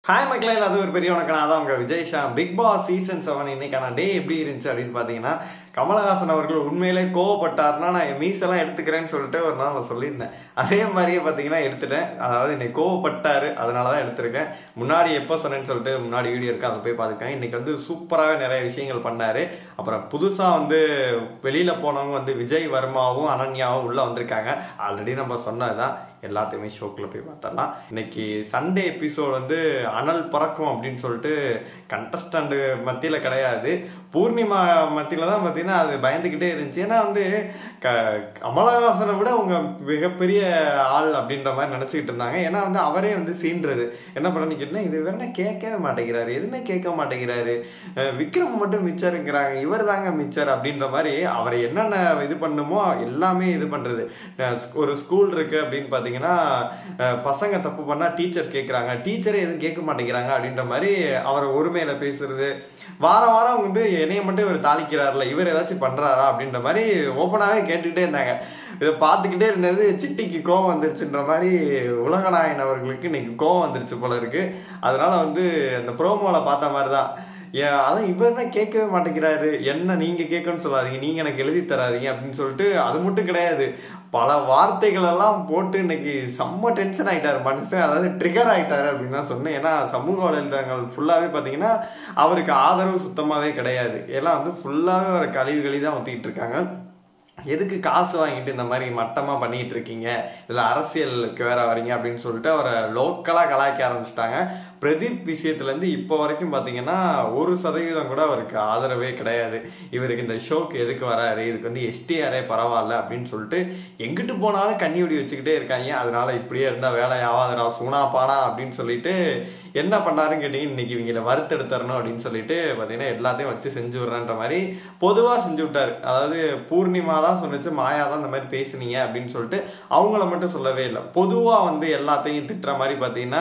hi மக்களே அது ஒரு பெரிய வணக்கம் அதான் உங்க விஜய் ஷா பிக் பாஸ் சீசன் செவன் இன்னைக்கான டே எப்படி இருந்துச்சு அப்படின்னு பாத்தீங்கன்னா கமலஹாசன் அவர்கள் உண்மையிலே கோவப்பட்டாருன்னா நான் என் மீசெல்லாம் எடுத்துக்கிறேன்னு சொல்லிட்டு ஒரு நாள் நான் சொல்லியிருந்தேன் அதே மாதிரியே பாத்தீங்கன்னா எடுத்துட்டேன் அதாவது இன்னைக்கு கோவப்பட்டாரு அதனாலதான் எடுத்திருக்கேன் முன்னாடி எப்போ சொன்னேன்னு சொல்லிட்டு முன்னாடி வீடியோ இருக்கு அதை போய் பார்த்துக்கேன் இன்னைக்கு வந்து சூப்பராகவே நிறைய விஷயங்கள் பண்ணாரு அப்புறம் புதுசா வந்து வெளியில போனவங்க வந்து விஜய் வர்மாவும் அனன்யாவும் உள்ள வந்திருக்காங்க ஆல்ரெடி நம்ம சொன்னதுதான் எல்லாத்தையுமே ஷோக்குள்ள போய் பார்த்தரலாம் இன்னைக்கு சண்டே எபிசோட் வந்து அனல் பறக்கும் அப்படின்னு சொல்லிட்டு கண்டஸ்டண்ட் மத்தியில கிடையாது பூர்ணிமா மத்தியில தான் பார்த்தீங்கன்னா அது பயந்துக்கிட்டே இருந்துச்சு ஏன்னா வந்து க கமலஹாசனை விட அவங்க மிகப்பெரிய ஆள் அப்படின்ற மாதிரி நினச்சிக்கிட்டு இருந்தாங்க ஏன்னா வந்து அவரே வந்து சீன்றது என்ன பண்ணு கேட்டா இது வேணா கேட்கவே மாட்டேங்கிறாரு எதுவுமே கேட்க மாட்டேங்கிறாரு அஹ் விக்ரம் மட்டும் மிச்சருங்கிறாங்க இவர் தாங்க மிச்சர் அப்படின்ற மாதிரி அவரை என்னென்ன இது பண்ணுமோ எல்லாமே இது பண்றது அஹ் ஒரு ஸ்கூல் இருக்கு அப்படின்னு பார்த்தீங்கன்னா அஹ் பசங்க தப்பு பண்ணா டீச்சர் கேட்குறாங்க டீச்சரே எதுவும் கேட்க மாட்டேங்கிறாங்க அப்படின்ற மாதிரி அவரை ஒருமையில பேசுறது வாரம் வாரம் வந்து என்னைய மட்டும் இவர் தாளிக்கிறாருல இவர் ஏதாச்சும் பண்றாரா அப்படின்ற மாதிரி ஓப்பனாவே கேட்டுக்கிட்டே இருந்தாங்க இதை பார்த்துக்கிட்டே இருந்தது சிட்டிக்கு கோவம் வந்துருச்சுன்ற மாதிரி உலகநாயன் அவர்களுக்கு இன்னைக்கு கோவம் வந்துருச்சு போல இருக்கு அதனால வந்து அந்த ப்ரோமோல பார்த்த மாதிரி தான் ஏன் அதான் இவர் தான் கேட்கவே மாட்டேங்கிறாரு என்ன நீங்க கேட்கணும்னு சொல்லாதீங்க நீங்க எனக்கு எழுதி தராதீங்க அப்படின்னு சொல்லிட்டு அது மட்டும் கிடையாது பல வார்த்தைகள் எல்லாம் போட்டு இன்னைக்கு செம்ம டென்ஷன் ஆயிட்டாரு மனுஷன் அதாவது ட்ரிகர் ஆயிட்டாரு அப்படின்னு தான் சொன்னேன் ஏன்னா சமூக வலைதளங்கள் ஃபுல்லாவே பாத்தீங்கன்னா அவருக்கு ஆதரவு சுத்தமாவே கிடையாது எல்லாம் வந்து ஃபுல்லாவே ஒரு கழிவு கழி தான் ஊத்திக்கிட்டு இருக்காங்க எதுக்கு காசு வாங்கிட்டு இந்த மாதிரி மட்டமா பண்ணிட்டு இருக்கீங்க இதுல அரசியலுக்கு வேற வரீங்க அப்படின்னு சொல்லிட்டு அவரை லோக்கலா கலாய்க்க ஆரம்பிச்சிட்டாங்க பிரதீப் விஷயத்துல இருந்து இப்போ வரைக்கும் பாத்தீங்கன்னா ஒரு சதவீதம் கூட அவருக்கு ஆதரவே கிடையாது இவருக்கு இந்த ஷோக்கு எதுக்கு வராரு இதுக்கு வந்து எஸ்டிஆரே பரவாயில்ல அப்படின்னு சொல்லிட்டு எங்கிட்டு போனாலும் கண்ணி வெடி வச்சுக்கிட்டே இருக்காங்க அதனால இப்படியே இருந்தா வேலை ஆகாதரா சூனா பானா அப்படின்னு சொல்லிட்டு என்ன பண்ணாருன்னு கேட்டீங்க இன்னைக்கு இவங்களை வறுத்தெடுத்தரணும் அப்படின்னு சொல்லிட்டு பாத்தீங்கன்னா எல்லாத்தையும் வச்சு செஞ்சு விடுறேன்ற மாதிரி பொதுவா செஞ்சு விட்டாரு அதாவது பூர்ணிமா தான் சொன்னிச்சு மாயா தான் இந்த மாதிரி பேசுனீங்க அப்படின்னு சொல்லிட்டு அவங்கள மட்டும் சொல்லவே இல்லை பொதுவா வந்து எல்லாத்தையும் திட்டுற மாதிரி பாத்தீங்கன்னா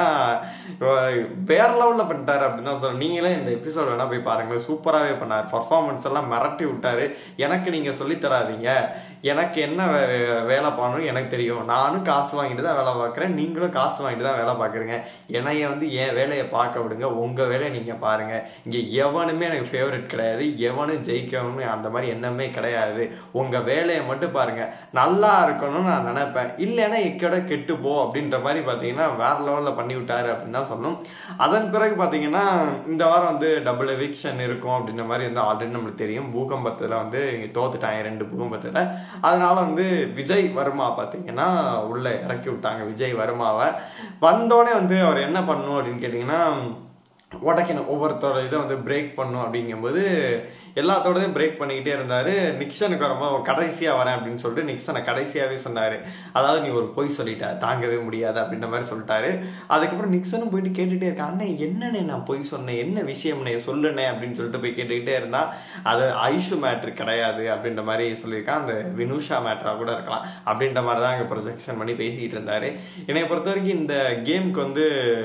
வேற லெவல்ல பண்ணிட்டாரு அப்படின்னு தான் சொல்ல நீங்களே இந்த எபிசோட் வேணா போய் பாருங்க சூப்பராகவே பண்ணாரு பர்ஃபார்மன்ஸ் எல்லாம் மிரட்டி விட்டாரு எனக்கு நீங்க சொல்லி தராதீங்க எனக்கு என்ன வே- வேலை பண்ணணும் எனக்கு தெரியும் நானும் காசு வாங்கிட்டு தான் வேலை பார்க்குறேன் நீங்களும் காசு வாங்கிட்டு தான் வேலை பார்க்குறீங்க என்னைய வந்து என் வேலையை பார்க்க விடுங்க உங்க வேலையை நீங்க பாருங்க இங்க எவனுமே எனக்கு ஃபேவரட் கிடையாது எவனும் ஜெயிக்கணும்னு அந்த மாதிரி எண்ணமே கிடையாது உங்க வேலையை மட்டும் பாருங்க நல்லா இருக்கணும்னு நான் நினைப்பேன் இல்லைன்னா எக்கட கெட்டு போ அப்படின்ற மாதிரி பார்த்தீங்கன்னா வேற லெவலில் பண்ணி விட்டாரு அப்படின்னு தான் சொல்லணும் அதன் பிறகு பார்த்தீங்கன்னா இந்த வாரம் வந்து டபுள் எவிக்ஷன் இருக்கும் அப்படின்ற மாதிரி வந்து ஆல்ரெடி நம்மளுக்கு தெரியும் பூகம்பத்தில் வந்து இங்கே தோத்துட்டாங்க ரெண்டு பூகம்பத்தில் அதனால வந்து விஜய் வர்மா பார்த்தீங்கன்னா உள்ள இறக்கி விட்டாங்க விஜய் வர்மாவை வந்தோடனே வந்து அவர் என்ன பண்ணணும் அப்படின்னு கேட்டிங்கன்னா உடைக்கணும் ஒவ்வொருத்தரோட இதை வந்து பிரேக் பண்ணும் அப்படிங்கும்போது எல்லாத்தோடதையும் பிரேக் பண்ணிக்கிட்டே இருந்தாரு நிக்சனுக்கு வரும்போது கடைசியா வரேன் அப்படின்னு சொல்லிட்டு நிக்சனை கடைசியாவே சொன்னாரு அதாவது நீ ஒரு பொய் சொல்லிட்ட தாங்கவே முடியாது அப்படின்ற மாதிரி சொல்லிட்டாரு அதுக்கப்புறம் நிக்சனும் போயிட்டு கேட்டுட்டே இருக்கான் அண்ணே என்னண்ணே நான் பொய் சொன்னேன் என்ன விஷயம்னே சொல்லுனே அப்படின்னு சொல்லிட்டு போய் கேட்டுக்கிட்டே இருந்தா அது ஐஷு மேட்ரு கிடையாது அப்படின்ற மாதிரி சொல்லியிருக்கான் அந்த வினுஷா மேட்ரா கூட இருக்கலாம் அப்படின்ற மாதிரி தான் அங்கே ப்ரொஜெக்ஷன் பண்ணி பேசிக்கிட்டு இருந்தாரு என்னை பொறுத்த வரைக்கும் இந்த கேமுக்கு வந்து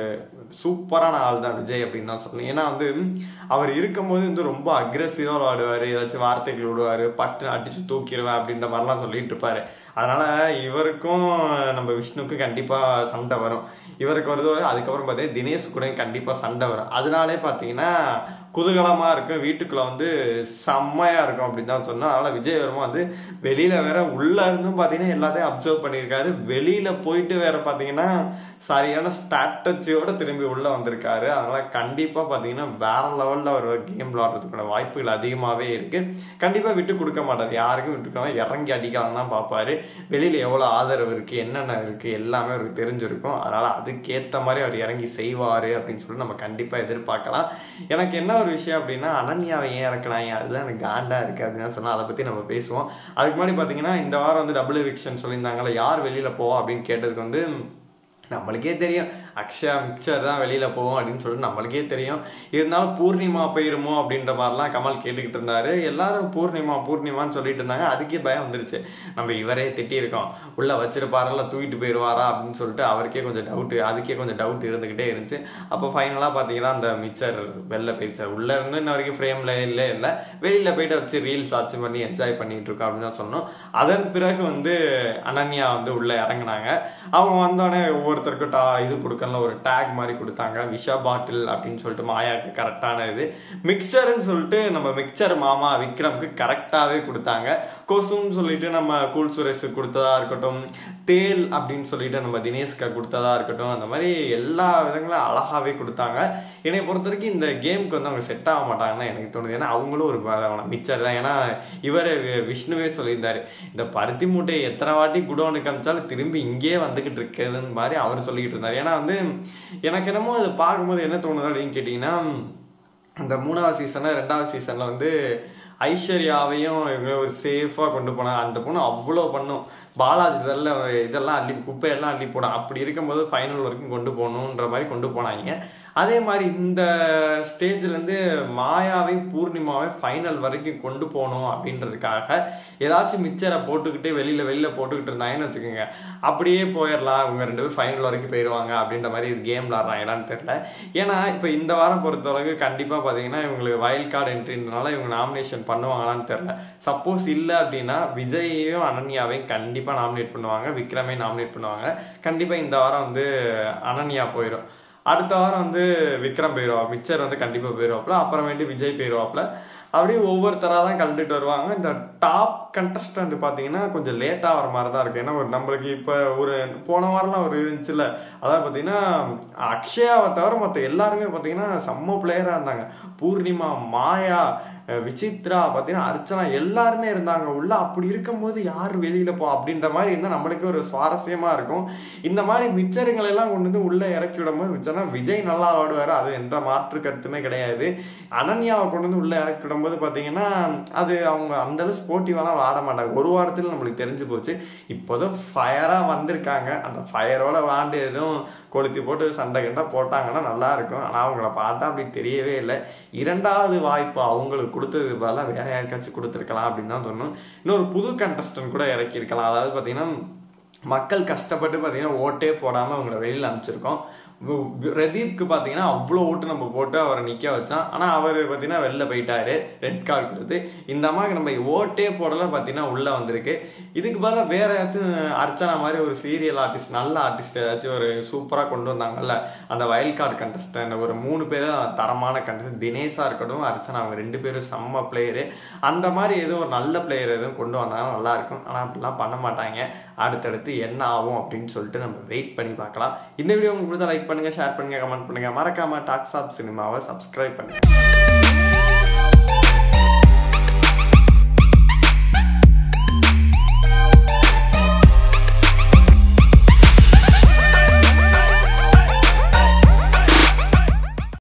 சூப்பரான ஆள் தான் விஜய் அப்படின்னு தான் சொல்லணும் ஏன்னா வந்து அவர் இருக்கும்போது வந்து ரொம்ப அக்ரெசிவா விளையாடுவாரு ஏதாச்சும் வார்த்தைகள் விடுவாரு பட்டு அடிச்சு தூக்கிடுவேன் அப்படின்ற மாதிரிலாம் சொல்லிட்டு இருப்பாரு அதனால இவருக்கும் நம்ம விஷ்ணுக்கும் கண்டிப்பா சண்டை வரும் இவருக்கு வருது அதுக்கப்புறம் பார்த்தீங்கன்னா தினேஷ் கூட கண்டிப்பா சண்டை வரும் அதனாலே பார்த்தீங்கன்னா குதூகலமா இருக்கும் வீட்டுக்குள்ள வந்து செம்மையா இருக்கும் அப்படின்னு தான் சொன்னோம் அதனால விஜய் வர்மா வந்து வெளியில வேற உள்ள இருந்தும் பாத்தீங்கன்னா எல்லாத்தையும் அப்சர்வ் பண்ணியிருக்காரு வெளியில போயிட்டு வேற பாத்தீங்கன்னா சரியான ஸ்ட்ராட்டஜியோட திரும்பி உள்ள வந்திருக்காரு அதனால கண்டிப்பா பாத்தீங்கன்னா வேற லெவல்ல அவர் கேம் விளாடுறதுக்கான வாய்ப்புகள் அதிகமாவே இருக்கு கண்டிப்பா விட்டு கொடுக்க மாட்டாரு யாருக்கும் விட்டு கொடுக்காம இறங்கி அடிக்கலாம் தான் பார்ப்பாரு வெளியில எவ்வளவு ஆதரவு இருக்கு என்னென்ன இருக்கு எல்லாமே அவருக்கு தெரிஞ்சிருக்கும் அதனால அதுக்கேத்த மாதிரி அவர் இறங்கி செய்வாரு அப்படின்னு சொல்லிட்டு நம்ம கண்டிப்பா எதிர்பார்க்கலாம் எனக்கு என்ன ஒரு விஷயம் அப்படின்னா அனன்யாவை ஏன் இறக்குனாங்க அதுதான் எனக்கு காண்டா இருக்கு அப்படின்னு சொன்னா அதை பத்தி நம்ம பேசுவோம் அதுக்கு முன்னாடி பாத்தீங்கன்னா இந்த வாரம் வந்து டபுள் எவிக்ஷன் சொல்லியிருந்தாங்கல்ல யார் வெளியில போவா அப்படின்னு கேட்டதுக்கு வந்து நம்மளுக்கே தெரியும் அக்ஷயா மிக்சர் தான் வெளியில போவோம் அப்படின்னு சொல்லிட்டு நம்மளுக்கே தெரியும் இருந்தாலும் பூர்ணிமா போயிருமோ அப்படின்ற மாதிரிலாம் கமல் கேட்டுக்கிட்டு இருந்தாரு எல்லாரும் பூர்ணிமா பூர்ணிமான்னு சொல்லிட்டு இருந்தாங்க அதுக்கே பயம் வந்துருச்சு நம்ம இவரே திட்டியிருக்கோம் உள்ள வச்சிருப்பாரெல்லாம் தூக்கிட்டு போயிடுவாரா அப்படின்னு சொல்லிட்டு அவருக்கே கொஞ்சம் டவுட் அதுக்கே கொஞ்சம் டவுட் இருந்துகிட்டே இருந்துச்சு அப்போ ஃபைனலா பாத்தீங்கன்னா அந்த மிக்சர் வெளில போயிடுச்சு உள்ள இருந்து இன்ன வரைக்கும் ஃப்ரேம்ல இல்லை இல்லை வெளியில போயிட்டு வச்சு ரீல்ஸ் ஆச்சு பண்ணி என்ஜாய் பண்ணிட்டு இருக்கோம் அப்படின்னு தான் சொன்னோம் அதன் பிறகு வந்து அனன்யா வந்து உள்ள இறங்குனாங்க அவங்க வந்தோடனே ஒவ்வொருத்தருக்கும் டா இது கொடுக்க டோக்கனில் ஒரு டேக் மாதிரி கொடுத்தாங்க விஷா பாட்டில் அப்படின்னு சொல்லிட்டு மாயாவுக்கு கரெக்டான இது மிக்சர்னு சொல்லிட்டு நம்ம மிக்சர் மாமா விக்ரம்க்கு கரெக்டாகவே கொடுத்தாங்க கொசுன்னு சொல்லிட்டு நம்ம கூல் சுரேஷுக்கு கொடுத்ததா இருக்கட்டும் தேல் அப்படின்னு சொல்லிட்டு நம்ம தினேஷ்கா கொடுத்ததா இருக்கட்டும் அந்த மாதிரி எல்லா விதங்களும் அழகாவே கொடுத்தாங்க என்னை பொறுத்த வரைக்கும் இந்த கேமுக்கு வந்து அவங்க செட் ஆக மாட்டாங்கன்னு எனக்கு தோணுது ஏன்னா அவங்களும் ஒரு மிச்சர் தான் ஏன்னா இவர் விஷ்ணுவே சொல்லியிருந்தாரு இந்த பருத்தி மூட்டையை எத்தனை வாட்டி குடோனுக்கு அமிச்சாலும் திரும்பி இங்கேயே வந்துகிட்டு இருக்குதுன்னு மாதிரி அவர் சொல்லிக்கிட்டு இருந்தார் ஏன்னா வந்து எனக்கு என்னமோ அதை பார்க்கும்போது என்ன தோணுது அப்படின்னு கேட்டிங்கன்னா அந்த மூணாவது சீசனில் ரெண்டாவது சீசனில் வந்து ஐஸ்வர்யாவையும் இவங்க ஒரு சேஃபாக கொண்டு போனாங்க அந்த பொண்ணு அவ்வளோ பண்ணும் பாலாஜி இதெல்லாம் இதெல்லாம் அள்ளி குப்பையெல்லாம் அள்ளி போடும் அப்படி இருக்கும்போது ஃபைனல் வரைக்கும் கொண்டு போகணுன்ற மாதிரி கொண்டு போனாங்க அதே மாதிரி இந்த ஸ்டேஜ்லேருந்து மாயாவை பூர்ணிமாவை ஃபைனல் வரைக்கும் கொண்டு போகணும் அப்படின்றதுக்காக ஏதாச்சும் மிச்சரை போட்டுக்கிட்டே வெளியில் வெளியில் போட்டுக்கிட்டு இருந்தாங்கன்னு வச்சுக்கோங்க அப்படியே போயிடலாம் இவங்க ரெண்டு பேரும் ஃபைனல் வரைக்கும் போயிடுவாங்க அப்படின்ற மாதிரி கேம் விளாட்றாங்களான்னு தெரியல ஏன்னா இப்போ இந்த வாரம் பொறுத்தளவுக்கு கண்டிப்பாக பார்த்தீங்கன்னா இவங்களுக்கு வயல் கார்டு என்ட்ரின்றனால இவங்க நாமினேஷன் பண்ணுவாங்களான்னு தெரியல சப்போஸ் இல்லை அப்படின்னா விஜயையும் அனன்யாவையும் கண்டிப்பாக நாமினேட் பண்ணுவாங்க விக்ரமே நாமினேட் பண்ணுவாங்க கண்டிப்பாக இந்த வாரம் வந்து அனன்யா போயிடும் அடுத்த வாரம் வந்து விக்ரம் போயிடுவா மிச்சர் வந்து கண்டிப்பாக போயிடுவாப்புல அப்புறமேட்டு விஜய் போயிடுவாப்புல அப்படியே ஒவ்வொருத்தராக தான் கலந்துட்டு வருவாங்க இந்த டாப் கண்டஸ்டன்ட் பார்த்தீங்கன்னா கொஞ்சம் லேட்டாக வர மாதிரி தான் இருக்குது ஏன்னா ஒரு நம்மளுக்கு இப்போ ஒரு போன வாரம்லாம் ஒரு இருந்துச்சுல அதாவது பார்த்தீங்கன்னா அக்ஷயாவை தவிர மற்ற எல்லாருமே பார்த்தீங்கன்னா செம்ம பிளேயராக இருந்தாங்க பூர்ணிமா மாயா விசித்ரா பார்த்தீங்கன்னா அர்ச்சனா எல்லாருமே இருந்தாங்க உள்ள அப்படி இருக்கும்போது யார் வெளியில போ அப்படின்ற மாதிரி இருந்தால் நம்மளுக்கு ஒரு சுவாரஸ்யமா இருக்கும் இந்த மாதிரி மிச்சருங்களை எல்லாம் கொண்டு வந்து உள்ள இறக்கி விடும்போது மிச்சர்னா விஜய் நல்லா ஆடுவார் அது எந்த மாற்று கருத்துமே கிடையாது அனன்யாவை கொண்டு வந்து உள்ள இறக்கி விடும்போது பார்த்தீங்கன்னா அது அவங்க அந்த அளவு ஸ்போர்ட்டிவாலாம் ஆட மாட்டாங்க ஒரு வாரத்தில் நம்மளுக்கு தெரிஞ்சு போச்சு இப்போதும் ஃபயராக வந்திருக்காங்க அந்த ஃபயரோட விளாண்டு எதுவும் கொளுத்தி போட்டு சண்டை கிண்டா போட்டாங்கன்னா நல்லா இருக்கும் ஆனால் அவங்கள பார்த்தா அப்படி தெரியவே இல்லை இரண்டாவது வாய்ப்பு அவங்களுக்கு கொடுத்தது பதிலாக வேற யாருக்காச்சும் கொடுத்துருக்கலாம் அப்படின்னு தான் தோணும் இன்னொரு புது கண்டஸ்டன்ட் கூட இறக்கியிருக்கலாம் அதாவது பார்த்தீங்கன்னா மக்கள் கஷ்டப்பட்டு பார்த்தீங்கன்னா ஓட்டே போடாமல் அவங்கள வெளியில் அனுப்பிச்சிருக்கோம் பிரதீப்க்கு பார்த்தீங்கன்னா அவ்வளோ ஓட்டு நம்ம போட்டு அவரை நிற்க வச்சோம் ஆனால் அவர் பார்த்தீங்கன்னா வெளில போயிட்டாரு ரெட் கார்டு கொடுத்து இந்த அம்மாவுக்கு நம்ம ஓட்டே போடல பார்த்தீங்கன்னா உள்ளே வந்திருக்கு இதுக்கு பதிலாக வேற ஏதாச்சும் அர்ச்சனா மாதிரி ஒரு சீரியல் ஆர்டிஸ்ட் நல்ல ஆர்டிஸ்ட் ஏதாச்சும் ஒரு சூப்பராக கொண்டு வந்தாங்கல்ல அந்த வயல் கார்டு கண்டஸ்டன்ட் ஒரு மூணு பேரும் தரமான கண்டஸ்ட் தினேஷா இருக்கட்டும் அர்ச்சனா அவங்க ரெண்டு பேரும் செம்ம பிளேயரு அந்த மாதிரி எதுவும் ஒரு நல்ல பிளேயர் எதுவும் கொண்டு வந்தாலும் நல்லா இருக்கும் ஆனால் அப்படிலாம் பண்ண மாட்டாங்க அடுத்தடுத்து என்ன ஆகும் அப்படின்னு சொல்லிட்டு நம்ம வெயிட் பண்ணி பார்க்கலாம் இந்த வீடியோ உங்களுக்கு பிடிச்சா லைக் பண்ணுங்க ஷேர் பண்ணுங்க கமெண்ட் பண்ணுங்க மறக்காம டாக்ஸ் ஆப் சினிமாவை சப்ஸ்கிரைப் பண்ணுங்க